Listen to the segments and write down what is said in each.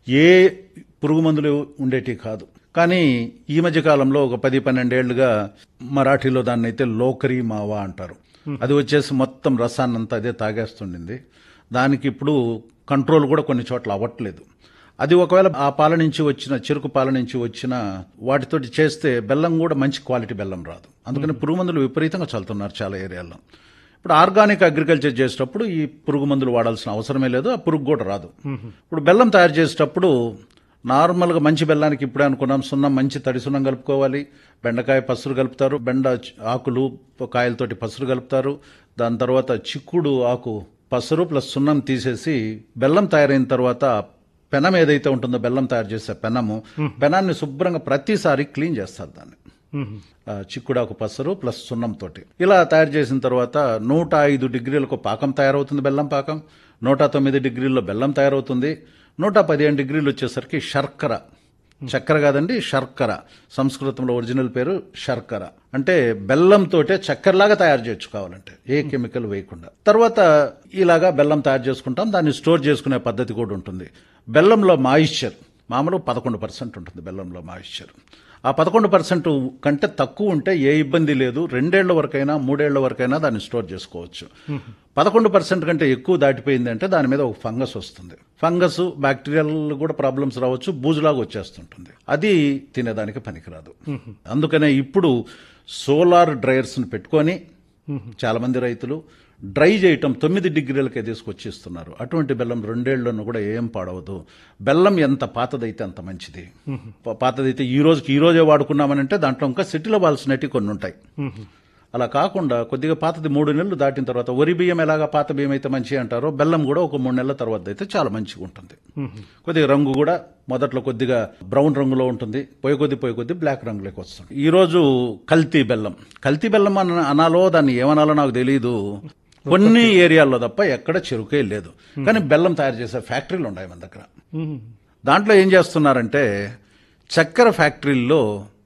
ఏ పురుగు మందులు ఉండేటి కాదు కానీ ఈ మధ్య కాలంలో ఒక పది పన్నెండేళ్లుగా మరాఠీలో దాన్ని అయితే లోకరీ మావా అంటారు అది వచ్చేసి మొత్తం రసాన్నంతా అదే తాగేస్తుండింది దానికి ఇప్పుడు కంట్రోల్ కూడా కొన్ని చోట్ల అవ్వట్లేదు అది ఒకవేళ ఆ పాల నుంచి వచ్చిన చెరుకు పాల నుంచి వచ్చిన వాటితోటి చేస్తే బెల్లం కూడా మంచి క్వాలిటీ బెల్లం రాదు అందుకని పురుగు మందులు విపరీతంగా చల్లుతున్నారు చాలా ఏరియాల్లో ఇప్పుడు ఆర్గానిక్ అగ్రికల్చర్ చేసేటప్పుడు ఈ పురుగు మందులు వాడాల్సిన అవసరమే లేదు ఆ పురుగు కూడా రాదు ఇప్పుడు బెల్లం తయారు చేసేటప్పుడు నార్మల్గా మంచి బెల్లానికి ఇప్పుడే అనుకున్నాం సున్నం మంచి తడి సున్నం కలుపుకోవాలి బెండకాయ పసురు కలుపుతారు బెండ చ- ఆకులు కాయలతోటి పసురు కలుపుతారు దాని తర్వాత చిక్కుడు ఆకు పసురు ప్లస్ సున్నం తీసేసి బెల్లం తయారైన తర్వాత పెనం ఏదైతే ఉంటుందో బెల్లం తయారు చేసే పెనము పెనాన్ని శుభ్రంగా ప్రతిసారి క్లీన్ చేస్తారు దాన్ని ఆ, చిక్కుడాకు పసరు ప్లస్ సున్నం తోటి ఇలా తయారు చేసిన తర్వాత నూట ఐదు డిగ్రీలకు పాకం తయారవుతుంది బెల్లం పాకం నూట తొమ్మిది డిగ్రీల్లో బెల్లం తయారవుతుంది నూట పదిహేను డిగ్రీలు వచ్చేసరికి శర్కర చక్కెర కాదండి శర్కర సంస్కృతంలో ఒరిజినల్ పేరు శర్కర అంటే బెల్లంతోటే చక్కెరలాగా తయారు చేయొచ్చు కావాలంటే ఏ కెమికల్ వేయకుండా తర్వాత ఇలాగా బెల్లం తయారు చేసుకుంటాం దాన్ని స్టోర్ చేసుకునే పద్ధతి కూడా ఉంటుంది బెల్లంలో మాయిశ్చర్ మామూలు పదకొండు పర్సెంట్ ఉంటుంది బెల్లంలో మాయిశ్చర్ ఆ పదకొండు పర్సెంట్ కంటే తక్కువ ఉంటే ఏ ఇబ్బంది లేదు రెండేళ్ల వరకైనా మూడేళ్ల వరకైనా దాన్ని స్టోర్ చేసుకోవచ్చు పదకొండు పర్సెంట్ కంటే ఎక్కువ దాటిపోయింది అంటే దాని మీద ఒక ఫంగస్ వస్తుంది ఫంగస్ బ్యాక్టీరియల్ కూడా ప్రాబ్లమ్స్ రావచ్చు బూజులాగా వచ్చేస్తుంటుంది అది తినేదానికి పనికిరాదు అందుకనే ఇప్పుడు సోలార్ డ్రైయర్స్ని పెట్టుకొని చాలా మంది రైతులు డ్రై చేయటం తొమ్మిది డిగ్రీలకే తీసుకొచ్చి ఇస్తున్నారు అటువంటి బెల్లం రెండేళ్లను కూడా ఏం పాడవదు బెల్లం ఎంత పాతదైతే అంత మంచిది ప- పాతదైతే ఈ రోజుకి ఈ రోజే వాడుకున్నామనంటే దాంట్లో ఇంకా సెటిల్ అవ్వాల్సినవి కొన్ని ఉంటాయి అలా కాకుండా కొద్దిగా పాతది మూడు నెలలు దాటిన తర్వాత వరి బియ్యం ఎలాగా పాత బియ్యం అయితే మంచి అంటారో బెల్లం కూడా ఒక మూడు నెలల తర్వాత అయితే చాలా మంచిగా ఉంటుంది కొద్దిగా రంగు కూడా మొదట్లో కొద్దిగా బ్రౌన్ రంగులో ఉంటుంది పోయి కొద్ది పోయి కొద్ది బ్లాక్ రంగులోకి వస్తుంది ఈ రోజు కల్తీ బెల్లం కల్తీ బెల్లం అన అనాలో దాన్ని ఏమనాలో నాకు తెలియదు కొన్ని ఏరియాల్లో తప్ప ఎక్కడ చెరుకే లేదు కానీ బెల్లం తయారు చేసే ఫ్యాక్టరీలు ఉన్నాయి మన దగ్గర దాంట్లో ఏం చేస్తున్నారంటే చక్కెర ఫ్యాక్టరీల్లో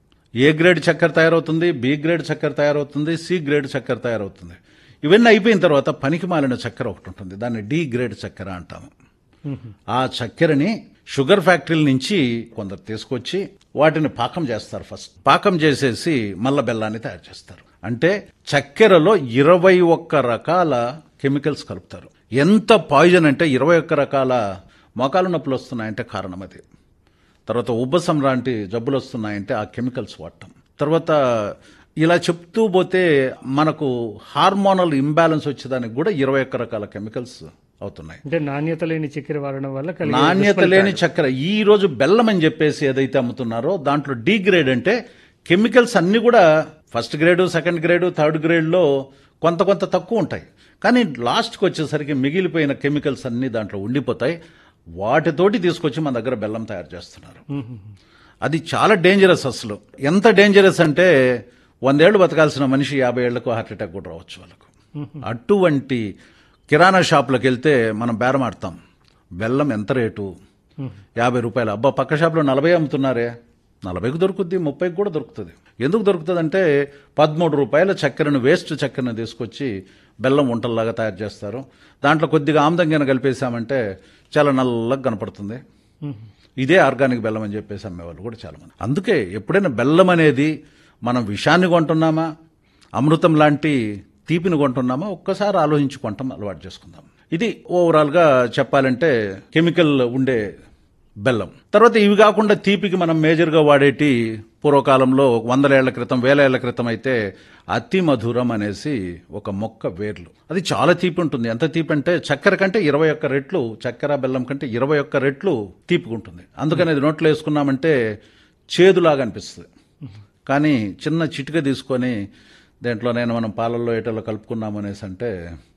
ఏ గ్రేడ్ చక్కెర తయారవుతుంది బి గ్రేడ్ చక్కెర తయారవుతుంది సి గ్రేడ్ చక్కెర తయారవుతుంది ఇవన్నీ అయిపోయిన తర్వాత పనికి మాలిన చక్కెర ఒకటి ఉంటుంది దాన్ని డి గ్రేడ్ చక్కెర అంటాము ఆ చక్కెరని షుగర్ ఫ్యాక్టరీల నుంచి కొందరు తీసుకొచ్చి వాటిని పాకం చేస్తారు ఫస్ట్ పాకం చేసేసి మల్ల బెల్లాన్ని తయారు చేస్తారు అంటే చక్కెరలో ఇరవై ఒక్క రకాల కెమికల్స్ కలుపుతారు ఎంత పాయిజన్ అంటే ఇరవై ఒక్క రకాల మోకాలు నొప్పులు వస్తున్నాయంటే కారణం అది తర్వాత ఉబ్బసం లాంటి జబ్బులు వస్తున్నాయంటే ఆ కెమికల్స్ వాడటం తర్వాత ఇలా చెప్తూ పోతే మనకు హార్మోనల్ ఇంబ్యాలెన్స్ వచ్చేదానికి కూడా ఇరవై ఒక్క రకాల కెమికల్స్ అవుతున్నాయి అంటే నాణ్యత లేని చక్కెర వాడడం వల్ల కలిగే నాణ్యత లేని చక్కెర ఈ రోజు బెల్లం అని చెప్పేసి ఏదైతే అమ్ముతున్నారో దాంట్లో డి గ్రేడ్ అంటే కెమికల్స్ అన్ని కూడా first grade second grade third గ్రేడ్లో కొంత కొంత తక్కువ ఉంటాయి కానీ లాస్ట్కి వచ్చేసరికి మిగిలిపోయిన కెమికల్స్ అన్ని దాంట్లో ఉండిపోతాయి వాటితోటి తీసుకొచ్చి మన దగ్గర బెల్లం తయారు చేస్తున్నారు అది చాలా డేంజరస్ అసలు ఎంత డేంజరస్ అంటే వందేళ్లు బతకాల్సిన మనిషి యాభై ఏళ్లకు హార్ట్ అటాక్ కూడా రావచ్చు వాళ్ళకు అటువంటి కిరాణా షాపులకు వెళ్తే మనం బేరం ఆడతాం బెల్లం ఎంత రేటు యాభై రూపాయలు అబ్బా పక్క షాప్లో నలభై అమ్ముతున్నారే నలభైకి దొరుకుద్ది ముప్పైకి కూడా దొరుకుతుంది ఎందుకు దొరుకుతుంది అంటే పదమూడు రూపాయల చక్కెరను వేస్ట్ చక్కెరను తీసుకొచ్చి బెల్లం వంటల్లాగా తయారు చేస్తారు దాంట్లో కొద్దిగా ఆమ్దంగా కలిపేసామంటే చాలా నల్లగా కనపడుతుంది ఇదే ఆర్గానిక్ బెల్లం అని చెప్పేసి అమ్మేవాళ్ళు కూడా చాలా మంది అందుకే ఎప్పుడైనా బెల్లం అనేది మనం విషాన్ని కొంటున్నామా అమృతం లాంటి తీపిని కొంటున్నామా ఒక్కసారి ఆలోచించి కొంటాం అలవాటు చేసుకుందాం ఇది ఓవరాల్గా చెప్పాలంటే కెమికల్ ఉండే బెల్లం తర్వాత ఇవి కాకుండా తీపికి మనం మేజర్గా వాడేటి పూర్వకాలంలో వందల ఏళ్ల క్రితం వేల ఏళ్ల క్రితం అయితే అతి మధురం అనేసి ఒక మొక్క వేర్లు అది చాలా తీపి ఉంటుంది ఎంత తీపి అంటే చక్కెర కంటే ఇరవై ఒక్క రెట్లు చక్కెర బెల్లం కంటే ఇరవై ఒక్క రెట్లు తీపిగా ఉంటుంది అందుకని అది నోట్లో వేసుకున్నామంటే చేదులాగా అనిపిస్తుంది కానీ చిన్న చిటిక తీసుకొని దేంట్లో నేను మనం పాలల్లో ఏటల్లో కలుపుకున్నాము అనేసి అంటే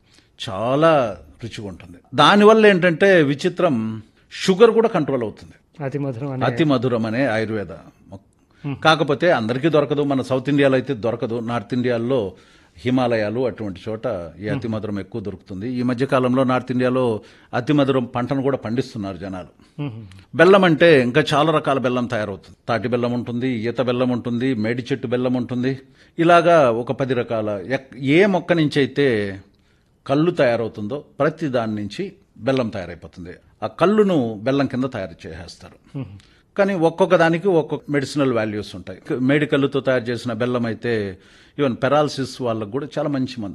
చాలా రుచిగా ఉంటుంది దానివల్ల ఏంటంటే విచిత్రం షుగర్ కూడా కంట్రోల్ అవుతుంది అతి మధురం అనే అతి మధురం అనే ఆయుర్వేద మొక్క. కాకపోతే అందరికీ దొరకదు మన సౌత్ ఇండియాలో అయితే దొరకదు నార్త్ ఇండియాలో హిమాలయాలు అటువంటి చోట ఈ అతి మధురం ఎక్కువ దొరుకుతుంది ఈ మధ్య కాలంలో నార్త్ ఇండియాలో అతి మధురం పంటను కూడా పండిస్తున్నారు జనాలు బెల్లం అంటే ఇంకా చాలా రకాల బెల్లం తయారవుతుంది తాటి బెల్లం ఉంటుంది ఈత బెల్లం ఉంటుంది మేడి చెట్టు బెల్లం ఉంటుంది ఇలాగా ఒక పది రకాల ఎక్- ఏ మొక్క నుంచి అయితే కళ్ళు తయారవుతుందో ప్రతి దాని నుంచి బెల్లం తయారైపోతుంది ఆ కళ్ళును బెల్లం కింద తయారు చేసేస్తారు కానీ ఒక్కొక్క దానికి ఒక్కొక్క మెడిసినల్ వాల్యూస్ ఉంటాయి మేడికల్లుతో తయారు చేసిన బెల్లం అయితే ఈవెన్ పెరాలసిస్ వాళ్ళకు కూడా చాలా మంచి మందు